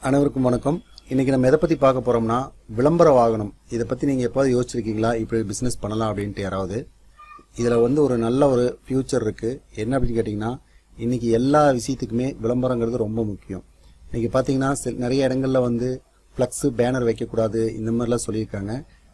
அனைவருக்கும் வணக்கம் இன்னைக்கு நம்ம எதை பத்தி பார்க்க போறோம்னா விளம்பர வாகனம் இதை பத்தி நீங்க எப்போது யோசிச்சிருக்கீங்களா இப்படி பிசினஸ் பண்ணலாம் அப்படின்ட்டு யாராவது இதுல வந்து ஒரு நல்ல ஒரு ஃபியூச்சர் இருக்கு என்ன அப்படின்னு கேட்டிங்கன்னா இன்னைக்கு எல்லா விஷயத்துக்குமே விளம்பரங்கிறது ரொம்ப முக்கியம் இன்னைக்கு பாத்தீங்கன்னா சில- நிறைய இடங்கள்ல வந்து ஃப்ளக்ஸ் பேனர் வைக்கக்கூடாது இந்த மாதிரிலாம் சொல்லியிருக்காங்க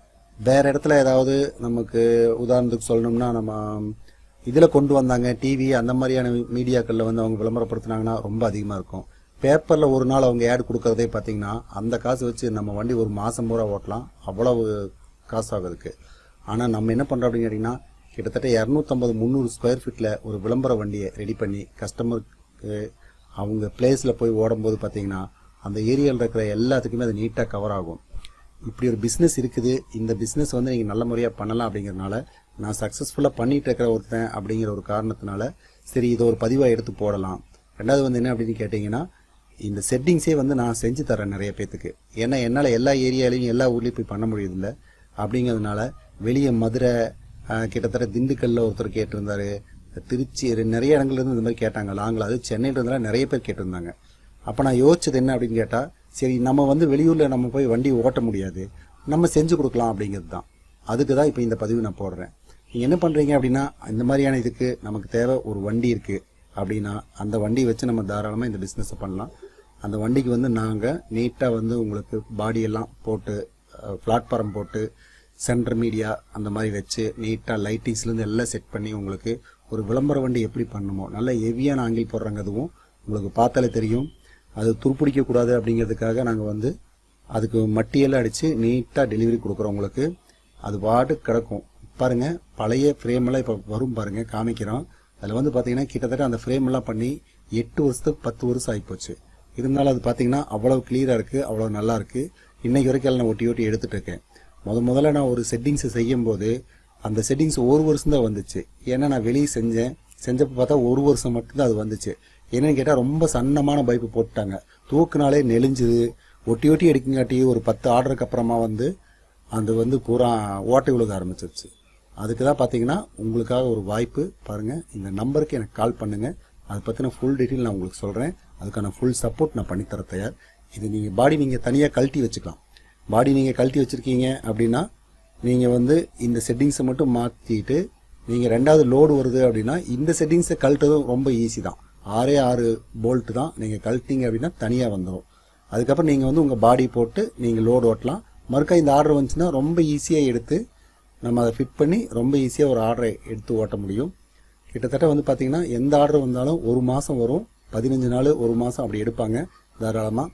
வேற இடத்துல ஏதாவது நமக்கு உதாரணத்துக்கு சொல்லணும்னா நம்ம இதுல கொண்டு வந்தாங்க டிவி அந்த மாதிரியான மீடியாக்கள்ல வந்து அவங்க விளம்பரப்படுத்துனாங்கன்னா ரொம்ப அதிகமா இருக்கும் பேப்பர்ல ஒரு நாள் அவங்க ஆட் கொடுக்கறதே பாத்தீங்கன்னா அந்த காசு வச்சு நம்ம வண்டி ஒரு மாசம் பூரா ஓட்டலாம் அவ்வளவு காசு ஆகுதுக்கு ஆனா நம்ம என்ன பண்றோம் அப்படின்னு கேட்டீங்கன்னா கிட்டத்தட்ட இரநூத்தம்பது முந்நூறு ஸ்கொயர் ஃபீட்ல ஒரு விளம்பர வண்டியை ரெடி பண்ணி கஸ்டமருக்கு அவங்க பிளேஸ்ல போய் ஓடும்போது பாத்தீங்கன்னா அந்த ஏரியாவில் இருக்கிற எல்லாத்துக்குமே அது நீட்டா கவர் ஆகும் இப்படி ஒரு பிஸ்னஸ் இருக்குது இந்த பிஸ்னஸ் வந்து நீங்கள் நல்ல முறையாக பண்ணலாம் அப்படிங்கிறதுனால நான் சக்ஸஸ்ஃபுல்லாக பண்ணிட்டு இருக்கிற ஒருத்தன் அப்படிங்கிற ஒரு காரணத்தினால சரி இதை ஒரு பதிவாக எடுத்து போடலாம் ரெண்டாவது வந்து என்ன அப்படின்னு கேட்டிங்கன்னா இந்த செட்டிங்ஸே வந்து நான் செஞ்சு தரேன் நிறைய பேத்துக்கு ஏன்னா என்னால் எல்லா ஏரியாலையும் எல்லா ஊர்லேயும் போய் பண்ண முடியுதில்ல அப்படிங்கிறதுனால வெளியே மதுரை ஆஹ், கிட்டத்தட்ட திண்டுக்கல்ல ஒருத்தர் கேட்டிருந்தாரு திருச்சி நிறைய இடங்கள்ல இருந்து இந்த மாதிரி கேட்டாங்க லாங்கில் அது சென்னையில இருந்தாலும் நிறைய பேர் கேட்டிருந்தாங்க அப்போ நான் யோசிச்சது என்ன அப்படின்னு கேட்டால் சரி நம்ம வந்து வெளியூரில் நம்ம போய் வண்டி ஓட்ட முடியாது நம்ம செஞ்சு கொடுக்கலாம் அப்படிங்கிறது தான் அதுக்கு தான் இப்போ இந்த பதிவு நான் போடுறேன் நீங்கள் என்ன பண்ணுறீங்க அப்படின்னா இந்த மாதிரியான இதுக்கு நமக்கு தேவை ஒரு வண்டி இருக்குது அப்படின்னா அந்த வண்டியை வச்சு நம்ம தாராளமாக இந்த பிஸ்னஸை பண்ணலாம் அந்த வண்டிக்கு வந்து நாங்கள் நீட்டாக வந்து உங்களுக்கு பாடியெல்லாம் போட்டு பிளாட்ஃபார்ம் போட்டு சென்டர் மீடியா அந்த மாதிரி வச்சு நீட்டாக லைட்டிங்ஸ்லேருந்து எல்லாம் செட் பண்ணி உங்களுக்கு ஒரு விளம்பர வண்டி எப்படி பண்ணணுமோ நல்ல ஹெவியான ஆங்கிள் போடுறாங்க அதுவும் உங்களுக்கு பார்த்தாலே தெரியும் அது துருப்பிடிக்க கூடாது அப்படிங்கிறதுக்காக நாங்கள் வந்து அதுக்கு மட்டியெல்லாம் அடித்து நீட்டாக டெலிவரி கொடுக்குறோம் உங்களுக்கு அது பாட்டு கிடக்கும் பாருங்க பழைய ஃப்ரேம் எல்லாம் இப்போ வரும் பாருங்க காமிக்கிறோம் அதில் வந்து பார்த்தீங்கன்னா கிட்டத்தட்ட அந்த ஃப்ரேம் எல்லாம் பண்ணி எட்டு வருஷத்துக்கு பத்து வருஷம் ஆகிப்போச்சு இருந்தாலும் அது பார்த்தீங்கன்னா அவ்வளவு கிளியராக இருக்குது அவ்வளோ நல்லா இருக்குது இன்னைக்கு வரைக்கும் நான் ஒட்டி ஒட்டி எடுத்துட்டு இருக்கேன் முத முதல்ல நான் ஒரு செட்டிங்ஸ் செய்யும் போது அந்த செட்டிங்ஸ் ஒரு வருஷம் தான் வந்துச்சு ஏன்னா நான் வெளியே செஞ்சேன் செஞ்சப்ப பார்த்தா ஒரு வருஷம் மட்டும்தான் அது வந்துச்சு என்னன்னு கேட்டால் ரொம்ப சன்னமான பைப்பு போட்டுட்டாங்க தூக்குனாலே நெளிஞ்சுது ஒட்டி ஒட்டி எடுக்குங்காட்டி ஒரு பத்து ஆர்டருக்கு அப்புறமா வந்து அது வந்து பூரா ஓட்டை விழுக ஆரம்பிச்சிருச்சு அதுக்கு தான் பார்த்தீங்கன்னா உங்களுக்காக ஒரு வாய்ப்பு பாருங்க இந்த நம்பருக்கு எனக்கு கால் பண்ணுங்க அதை பற்றின ஃபுல் டீட்டெயில் நான் உங்களுக்கு சொல்கிறேன் அதுக்கான ஃபுல் சப்போர்ட் நான் பண்ணித்தர தயார் இது நீங்கள் பாடி நீங்கள் தனியாக கழட்டி வச்சுக்கலாம் பாடி நீங்கள் கழட்டி வச்சுருக்கீங்க அப்படின்னா நீங்கள் வந்து இந்த செட்டிங்ஸை மட்டும் மாற்றிட்டு நீங்கள் ரெண்டாவது லோடு வருது அப்படின்னா இந்த செட்டிங்ஸை கழட்டதும் ரொம்ப ஈஸி தான் ஆறே ஆறு போல்ட் தான் நீங்கள் கழட்டிங்க அப்படின்னா தனியாக வந்துடும் அதுக்கப்புறம் நீங்கள் வந்து உங்கள் பாடி போட்டு நீங்கள் லோடு ஓட்டலாம் மறுக்கா இந்த ஆர்டர் வந்துச்சுன்னா ரொம்ப ஈஸியாக எடுத்து நம்ம அதை ஃபிட் பண்ணி ரொம்ப ஈஸியாக ஒரு ஆர்டரை எடுத்து ஓட்ட முடியும் கிட்டத்தட்ட வந்து பார்த்தீங்கன்னா எந்த ஆர்டர் வந்தாலும் ஒரு மாதம் வரும் பதினஞ்சு நாள் ஒரு மாதம் அப்படி எடுப்பாங்க தாராளமாக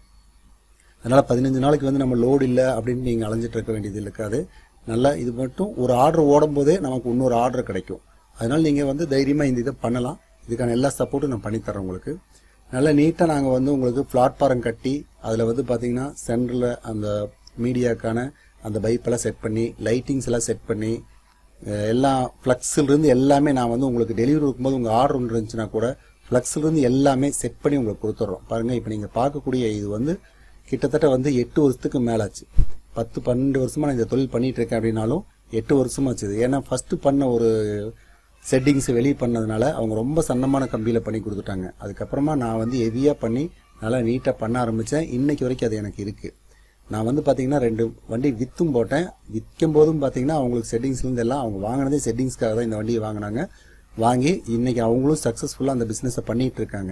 அதனால் பதினஞ்சு நாளைக்கு வந்து நம்ம லோடு இல்லை அப்படின்னு நீங்கள் அலைஞ்சிட்டு இருக்க வேண்டியது இருக்காது நல்லா இது மட்டும் ஒரு ஆர்டர் ஓடும் போதே நமக்கு இன்னொரு ஆர்டர் கிடைக்கும் அதனால் நீங்கள் வந்து தைரியமாக இந்த இதை பண்ணலாம் இதுக்கான எல்லா சப்போர்ட்டும் நான் பண்ணித்தரேன் உங்களுக்கு நல்லா நீட்டாக நாங்கள் வந்து உங்களுக்கு பிளாட்ஃபாரம் கட்டி அதில் வந்து பார்த்தீங்கன்னா சென்டரில் அந்த மீடியாக்கான அந்த பைப்பெல்லாம் செட் பண்ணி லைட்டிங்ஸ் எல்லாம் செட் பண்ணி அஹ் எல்லாம் ஃப்ளக்ஸில் இருந்து எல்லாமே நான் வந்து உங்களுக்கு டெலிவரி இருக்கும்போது உங்கள் ஆர்டர் ஒன்று இருந்துச்சுன்னா கூட ஃப்ளக்ஸில் இருந்து எல்லாமே செட் பண்ணி உங்களுக்கு கொடுத்துட்றோம் பாருங்க இப்போ நீங்கள் பார்க்கக்கூடிய இது வந்து கிட்டத்தட்ட வந்து எட்டு வருஷத்துக்கு மேலாச்சு பத்து பன்னெண்டு வருஷமா நான் இந்த தொழில் பண்ணிட்டு இருக்கேன் அப்படின்னாலும் எட்டு வருஷமாச்சு இது ஏன்னா ஃபர்ஸ்ட் பண்ண ஒரு செட்டிங்ஸ் வெளியே பண்ணதுனால அவங்க ரொம்ப சன்னமான கம்பியில் பண்ணி கொடுத்துட்டாங்க அதுக்கப்புறமா நான் வந்து ஹெவியாக பண்ணி நல்லா நீட்டாக பண்ண ஆரம்பித்தேன் இன்னைக்கு வரைக்கும் அது எனக்கு இருக்குது நான் வந்து பார்த்தீங்கன்னா ரெண்டு வண்டி வித்தும் போட்டேன் விற்கும் போதும் பார்த்தீங்கன்னா அவங்களுக்கு செட்டிங்ஸ்லேருந்து எல்லாம் அவங்க வாங்கினதே செட்டிங்ஸ்க்காக தான் இந்த வண்டியை வாங்கினாங்க வாங்கி இன்னைக்கு அவங்களும் சக்ஸஸ்ஃபுல்லாக அந்த பிஸ்னஸை பண்ணிட்டு இருக்காங்க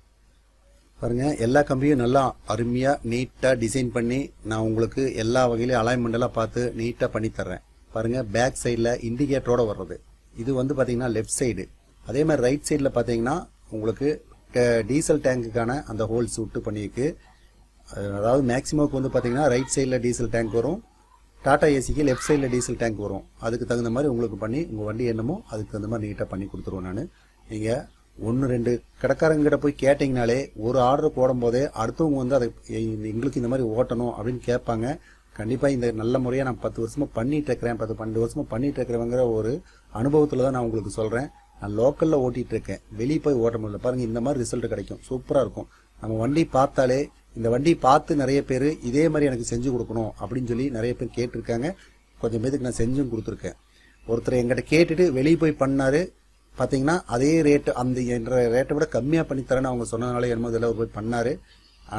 பாருங்க எல்லா கம்பியும் நல்லா அருமையா நீட்டா டிசைன் பண்ணி நான் உங்களுக்கு எல்லா வகையிலும் அலைன்மெண்ட் எல்லாம் பார்த்து நீட்டா பண்ணி தர்றேன் பாருங்க பேக் சைடில் இண்டிகேட்டரோட வர்றது இது வந்து பாத்தீங்கன்னா லெஃப்ட் சைடு அதே மாதிரி ரைட் சைடில் பாத்தீங்கன்னா உங்களுக்கு ட- டீசல் டேங்குக்கான அந்த ஹோல்ஸ் விட்டு பண்ணியிருக்கு அஹ் அதாவது மேக்ஸிமம்க்கு வந்து பாத்தீங்கன்னா ரைட் சைடில் டீசல் டேங்க் வரும் டாடா ஏசிக்கு லெஃப்ட் சைடில் டீசல் டேங்க் வரும் அதுக்கு தகுந்த மாதிரி உங்களுக்கு பண்ணி உங்கள் வண்டி என்னமோ அதுக்கு தகுந்த மாதிரி நீட்டாக பண்ணி கொடுத்துருவேன் நான் நீங்கள் ஒன்று ரெண்டு கடைக்காரங்கிட்ட போய் கேட்டிங்கனாலே ஒரு ஆர்டர் போடும்போதே அடுத்தவங்க வந்து அதை "ஏய், எங்களுக்கு இந்த மாதிரி ஓட்டணும் அப்படின்னு கேட்பாங்க கண்டிப்பாக இந்த நல்ல முறையாக நான் பத்து வருஷமா பண்ணிட்டு இருக்கிறேன் பத்து பன்னெண்டு வருஷமா பண்ணிட்டு இருக்கிறவங்கிற ஒரு அனுபவத்தில் தான் நான் உங்களுக்கு சொல்கிறேன் நான் லோக்கலில் ஓட்டிட்டு இருக்கேன் வெளியே போய் ஓட்ட முடியல பாருங்க இந்த மாதிரி ரிசல்ட் கிடைக்கும் சூப்பராக இருக்கும் நம்ம வண்டி பார்த்தாலே இந்த வண்டி பார்த்து நிறைய பேர் இதே மாதிரி எனக்கு செஞ்சு கொடுக்கணும் அப்படின்னு சொல்லி நிறைய பேர் கேட்டிருக்காங்க கொஞ்சம் பேருக்கு நான் செஞ்சும் கொடுத்துருக்கேன் ஒருத்தர் என்கிட்ட கேட்டுட்டு வெளியே போய் பண்ணாரு பார்த்தீங்கன்னா அதே ரேட்டு அந்த என்ற ரேட்டை விட கம்மியாக பண்ணி தரேன்னு அவங்க சொன்னதுனால என்னமோ இதில் போய் பண்ணாரு ஆனால்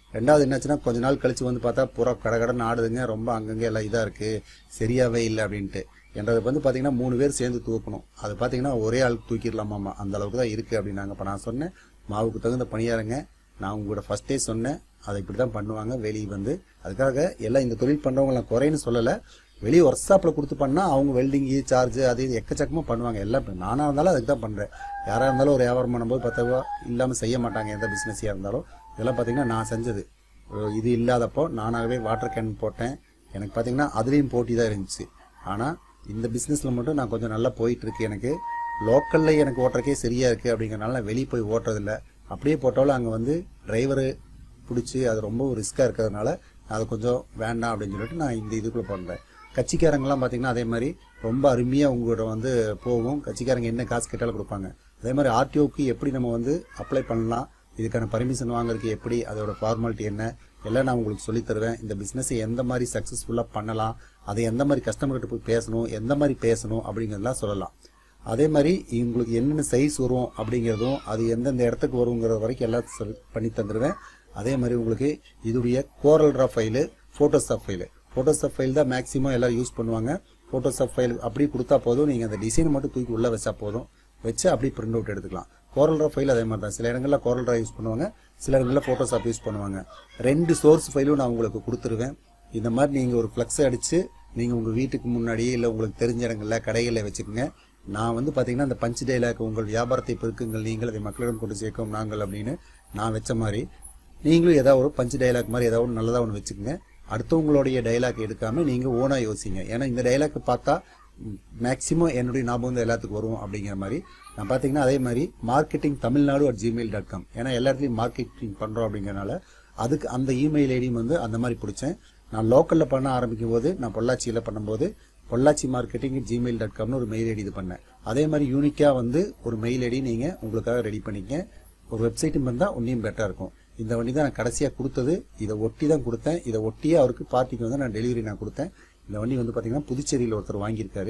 ரெண்டாவது என்னாச்சுன்னா கொஞ்ச நாள் கழிச்சு வந்து பார்த்தா பூரா கடகடன்னு ஆடுதுங்க ரொம்ப அங்கங்கே எல்லாம் இதாக இருக்குது சரியாவே இல்லை அப்படின்ட்டு என்றது வந்து பார்த்தீங்கன்னா மூணு பேர் சேர்ந்து தூக்கணும் அது பார்த்தீங்கன்னா ஒரே ஆள் தூக்கிடலாமாமா அந்த அளவுக்கு தான் இருக்குது அப்படின்னாங்க இப்போ நான் சொன்னேன் மாவுக்கு தகுந்த பணியாருங்க நான் உங்களோட ஃபஸ்ட்டே சொன்னேன் அதை இப்படி தான் பண்ணுவாங்க வெளியே வந்து அதுக்காக எல்லாம் இந்த தொழில் பண்ணுறவங்க நான் குறைன்னு சொல்லலை வெளியே ஒர்க் ஷாப்பில் கொடுத்து பண்ணால் அவங்க வெல்டிங்கு சார்ஜ் அது இது எக்கச்சக்கமாக பண்ணுவாங்க எல்லாம் இப்ப நானாக இருந்தாலும் அதுக்கு தான் பண்ணுறேன் யாராக இருந்தாலும் ஒரு வியாபாரம் பண்ணும்போது பத்து ரூபா இல்லாமல் செய்ய மாட்டாங்க எந்த பிஸ்னஸியாக இருந்தாலும் இதெல்லாம் பார்த்தீங்கன்னா நான் செஞ்சது ஒரு இது இல்லாதப்போ நானாகவே வாட்டர் கேன் போட்டேன் எனக்கு பார்த்தீங்கன்னா அதுலேயும் போட்டி தான் இருந்துச்சு ஆனால் இந்த பிஸ்னஸில் மட்டும் நான் கொஞ்சம் நல்லா போயிட்டு இருக்கு எனக்கு லோக்கலில் எனக்கு ஓட்டுறக்கே சரியா இருக்குது அப்படிங்கிறனால நான் வெளியே போய் ஓட்டுறதில்ல அப்படியே போட்டாலும் அங்கே வந்து டிரைவரு பிடிச்சி அது ரொம்ப ரிஸ்க்காக இருக்கிறதுனால நான் அதை கொஞ்சம் வேண்டாம் அப்படின்னு சொல்லிட்டு நான் இந்த இதுக்குள்ளே பண்ணுறேன் கட்சிக்காரங்கெல்லாம் பார்த்தீங்கன்னா அதே மாதிரி ரொம்ப அருமையாக உங்களோட வந்து போகும் கட்சிக்காரங்க என்ன காசு கேட்டாலும் கொடுப்பாங்க அதே மாதிரி ஆர்டிஓக்கு எப்படி நம்ம வந்து அப்ளை பண்ணலாம் இதுக்கான பர்மிஷன் வாங்குறதுக்கு எப்படி அதோட ஃபார்மாலிட்டி என்ன எல்லாம் நான் உங்களுக்கு சொல்லித் தருவேன் இந்த பிஸ்னஸை எந்த மாதிரி சக்ஸஸ்ஃபுல்லாக பண்ணலாம் அதை எந்த மாதிரி கஸ்டமர்கிட்ட போய் பேசணும் எந்த மாதிரி பேசணும் அப்படிங்கிறதெல்லாம் சொல்லலாம் அதே மாதிரி உங்களுக்கு என்னென்ன சைஸ் வரும் அப்படிங்கிறதும் அது எந்தெந்த இடத்துக்கு வருங்கிறது வரைக்கும் எல்லாம் சொல் பண்ணி தந்துடுவேன் அதே மாதிரி உங்களுக்கு இதுடைய CorelDRAW file Photoshop file Photoshop file தான் மேக்ஸிமம் எல்லாரும் யூஸ் பண்ணுவாங்க ஃபோட்டோஷாப் ஃபைல் அப்படி கொடுத்தா போதும் நீங்கள் அந்த டிசைன் மட்டும் தூக்கி உள்ளே வச்சா போதும் வச்சு அப்படியே பிரிண்ட் அவுட் எடுத்துக்கலாம் கோரல் ட்ரா ஃபைல் அதே மாதிரி தான் சில இடங்களில் கோரல் ட்ரா யூஸ் பண்ணுவாங்க சில இடங்களில் ஃபோட்டோஷாப் யூஸ் பண்ணுவாங்க ரெண்டு சோர்ஸ் ஃபைலும் நான் உங்களுக்கு கொடுத்துருவேன் இந்த மாதிரி நீங்கள் ஒரு ஃப்ளெக்ஸ் அடித்து நீங்கள் உங்கள் வீட்டுக்கு முன்னாடி இல்லை உங்களுக்கு தெரிஞ்ச இடங்களில் கடைகளில் வச்சுக்கோங்க நான் வந்து பார்த்தீங்கன்னா அந்த பஞ்ச் டைலாக் உங்கள் வியாபாரத்தை பெருக்குங்கள் நீங்கள் அதை மக்களிடம் கொண்டு சேர்க்கும் நாங்கள் அப்படின்னு நான் வச்ச மாதிரி நீங்களும் ஏதாவது ஒரு பஞ்ச் டைலாக் மாதிரி ஏதாவது ஒன்று நல்லதாக ஒன்று வச்சுக்கோங்க அடுத்தவங்களுடைய டைலாக் எடுக்காம நீங்கள் ஓனாக யோசிங்க ஏன்னா இந்த டைலாக் பார்த்தா மேக்ஸிமம் என்னுடைய ஞாபகம் வந்து எல்லாத்துக்கும் வரும் அப்படிங்கிற மாதிரி நான் பார்த்தீங்கன்னா அதே மாதிரி marketing Tamil Nadu at Gmail dot com ஏன்னா எல்லா இடத்துலையும் மார்க்கெட்டிங் பண்ணுறோம் அப்படிங்கிறனால அதுக்கு அந்த இமெயில் ஐடியும் வந்து அந்த மாதிரி பிடிச்சேன் நான் லோக்கலில் பண்ண ஆரம்பிக்கும் போது நான் பொள்ளாச்சியில் பண்ணும்போது பொள்ளாச்சி மார்க்கெட்டிங் ஜிமெயில் டாட் காம்னு ஒரு மெயில் ஐடி இது பண்ணேன் அதே மாதிரி யூனிக்காக வந்து ஒரு மெயில் ஐடி நீங்கள் உங்களுக்காக ரெடி பண்ணிக்க ஒரு வெப்சைட்டும் இருந்தால் ஒன்றையும் பெட்டராக இருக்கும் இந்த வண்டி தான் நான் கடைசியாக கொடுத்தது இதை ஒட்டி தான் கொடுத்தேன் இதை ஒட்டியே அவருக்கு பார்ட்டிக்கு வந்து நான் டெலிவரி நான் கொடுத்தேன் இந்த வண்டி வந்து பார்த்தீங்கன்னா புதுச்சேரியில் ஒருத்தர் வாங்கியிருக்காரு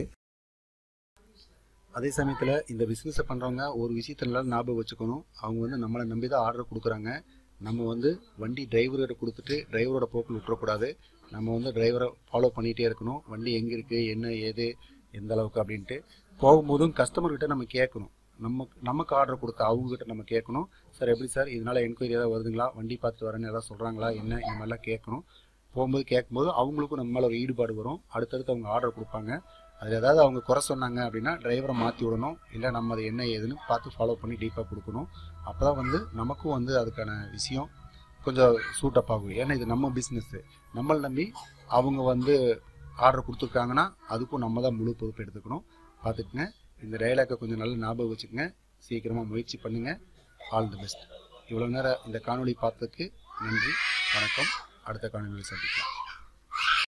அதே சமயத்தில் இந்த பிஸ்னஸை பண்ணுறவங்க ஒரு விஷயத்த நல்லா ஞாபகம் வச்சுக்கணும் அவங்க வந்து நம்மளை நம்பி தான் ஆர்டர் கொடுக்குறாங்க நம்ம வந்து வண்டி டிரைவர்கிட்ட கொடுத்துட்டு டிரைவரோட போக்கில் விட்டுறக்கூடாது நம்ம வந்து டிரைவரை ஃபாலோ பண்ணிகிட்டே இருக்கணும் வண்டி எங்கே இருக்குது என்ன ஏது எந்த அளவுக்கு அப்படின்ட்டு போகும்போதும் கஸ்டமர்கிட்ட நம்ம கேட்கணும் நம்ம நமக்கு ஆர்டர் கொடுத்த அவங்ககிட்ட நம்ம கேட்கணும் சார் எப்படி சார் இதனால என்கொயரி ஏதாவது வருதுங்களா வண்டி பார்த்துட்டு வரேன்னு ஏதாவது சொல்கிறாங்களா என்ன இந்த மாதிரிலாம் கேட்கணும் போகும்போது கேட்கும்போது அவங்களுக்கும் நம்ம மேலே ஒரு ஈடுபாடு வரும் அடுத்தடுத்து அவங்க ஆர்டர் கொடுப்பாங்க அதில் ஏதாவது அவங்க குறை சொன்னாங்க அப்படின்னா டிரைவரை மாற்றி விடணும் இல்லை நம்ம அதை என்ன ஏதுன்னு பார்த்து ஃபாலோ பண்ணி டீப்பாக கொடுக்கணும் அப்போ தான் வந்து நமக்கும் வந்து அதுக்கான விஷயம் கொஞ்சம் சூட்டப் ஆகும் ஏன்னா இது நம்ம பிஸ்னஸ்ஸு நம்மளை நம்பி அவங்க வந்து ஆர்டர் கொடுத்துருக்காங்கன்னா அதுக்கும் நம்ம தான் முழு பொறுப்பு எடுத்துக்கணும் பார்த்துக்குங்க இந்த டைலாக்கை கொஞ்சம் நல்லா ஞாபகம் வச்சுக்கோங்க சீக்கிரமாக முயற்சி பண்ணுங்கள் ஆல் தி பெஸ்ட் இவ்வளோ நேரம் இந்த காணொளி பார்த்ததுக்கு நன்றி வணக்கம் அடுத்த காணொலியில் சந்திக்கலாம்